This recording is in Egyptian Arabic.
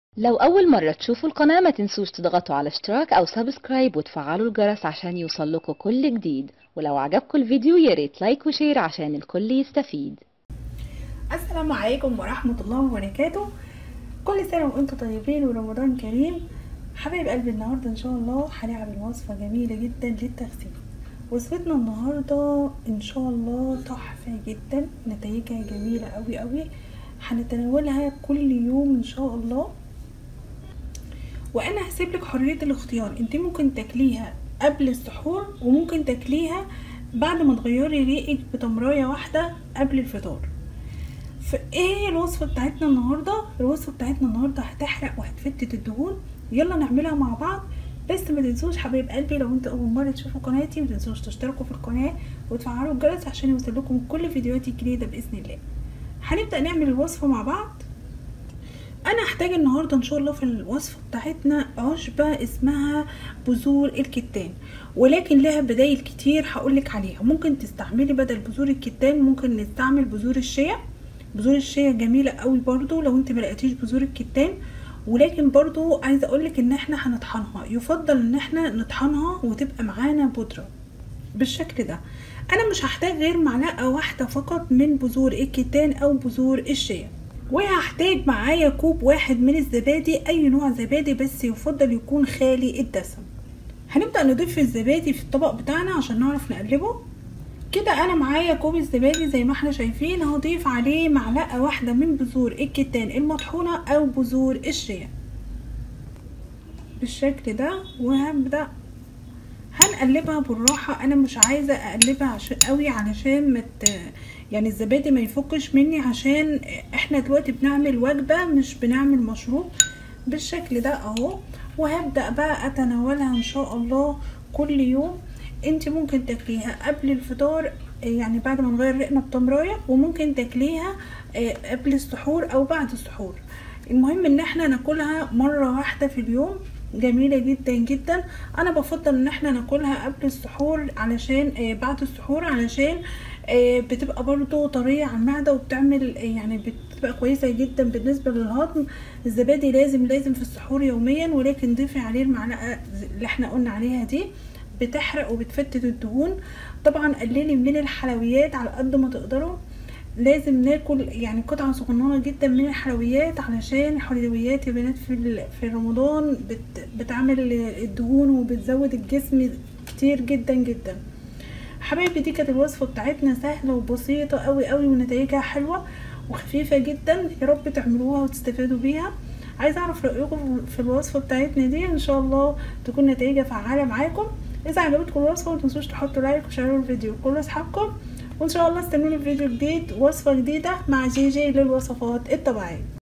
لو أول مرة تشوفوا القناة ما تنسوش تضغطوا على اشتراك أو سبسكرايب وتفعلوا الجرس عشان يوصلكوا كل جديد ولو عجبكم الفيديو ياريت لايك وشير عشان الكل يستفيد السلام عليكم ورحمة الله وبركاته كل سنة وانتم طيبين ورمضان كريم حبايب قلبي النهاردة ان شاء الله هنعمل وصفة جميلة جدا للتغسيل وصفتنا النهاردة ان شاء الله تحفة جدا نتائجها جميلة قوي قوي هنتناولها كل يوم ان شاء الله وانا هسيب لك حرية الاختيار انت ممكن تاكليها قبل السحور وممكن تاكليها بعد ما تغيري ريقك بتمراية واحدة قبل الفطار فايه هي الوصفه بتاعتنا النهارده الوصفه بتاعتنا النهارده هتحرق وهتفتت الدهون يلا نعملها مع بعض بس ما تنسوش حبايب قلبي لو انتوا اول مره تشوفوا قناتي ما تنسوش تشتركوا في القناه وتفعلوا الجرس عشان يوصلكم كل فيديوهاتي الجديده باذن الله هنبدا نعمل الوصفه مع بعض انا هحتاج النهارده ان شاء الله في الوصفه بتاعتنا عشبه اسمها بذور الكتان ولكن لها بدايل كتير هقولك عليها ممكن تستعملي بدل بذور الكتان ممكن نستعمل بذور الشيا بذور الشيا جميله قوي برضو لو انت ملقتيش بذور الكتان ولكن برضو عايزه اقولك ان احنا هنطحنها يفضل ان احنا نطحنها وتبقى معانا بودره بالشكل ده انا مش هحتاج غير معلقه واحده فقط من بذور الكتان او بذور الشيا وهحتاج معايا كوب واحد من الزبادي اي نوع زبادي بس يفضل يكون خالي الدسم هنبدا نضيف الزبادي في الطبق بتاعنا عشان نعرف نقلبه كده انا معايا كوب الزبادي زي ما احنا شايفين هضيف عليه معلقه واحده من بذور الكتان المطحونه او بذور الشيا بالشكل ده وهبدا هنقلبها بالراحه انا مش عايزه اقلبها عشان قوي علشان مت يعني الزبادي ما يفكش مني عشان احنا دلوقتي بنعمل وجبه مش بنعمل مشروب بالشكل ده اهو وهبدا بقى اتناولها ان شاء الله كل يوم انت ممكن تاكليها قبل الفطار يعني بعد ما نغير رقنا بتمرايه وممكن تاكليها قبل السحور او بعد السحور المهم ان احنا ناكلها مره واحده في اليوم جميله جدا جدا انا بفضل ان احنا ناكلها قبل السحور علشان بعد السحور علشان بتبقى برضو طريه على المعده وبتعمل يعني بتبقى كويسه جدا بالنسبه للهضم الزبادي لازم لازم في السحور يوميا ولكن ضيفي عليه المعلقه اللي احنا قلنا عليها دي بتحرق وبتفتت الدهون طبعا قللي من الحلويات على قد ما تقدروا لازم ناكل يعني قطعه صغننه جدا من الحلويات علشان الحلويات يا بنات في في رمضان بت بتعمل الدهون وبتزود الجسم كتير جدا جدا حبايبي دي كانت الوصفه بتاعتنا سهله وبسيطه قوي قوي ونتائجها حلوه وخفيفه جدا يا رب تعملوها وتستفادوا بيها عايزه اعرف رايكم في الوصفه بتاعتنا دي ان شاء الله تكون نتائجها فعاله معاكم اذا عجبتكم الوصفه متنسوش تحطوا لايك وشيروا الفيديو لكل اصحابكم وان شاء الله استنوني في فيديو جديد وصفه جديده مع جي جي للوصفات الطبيعيه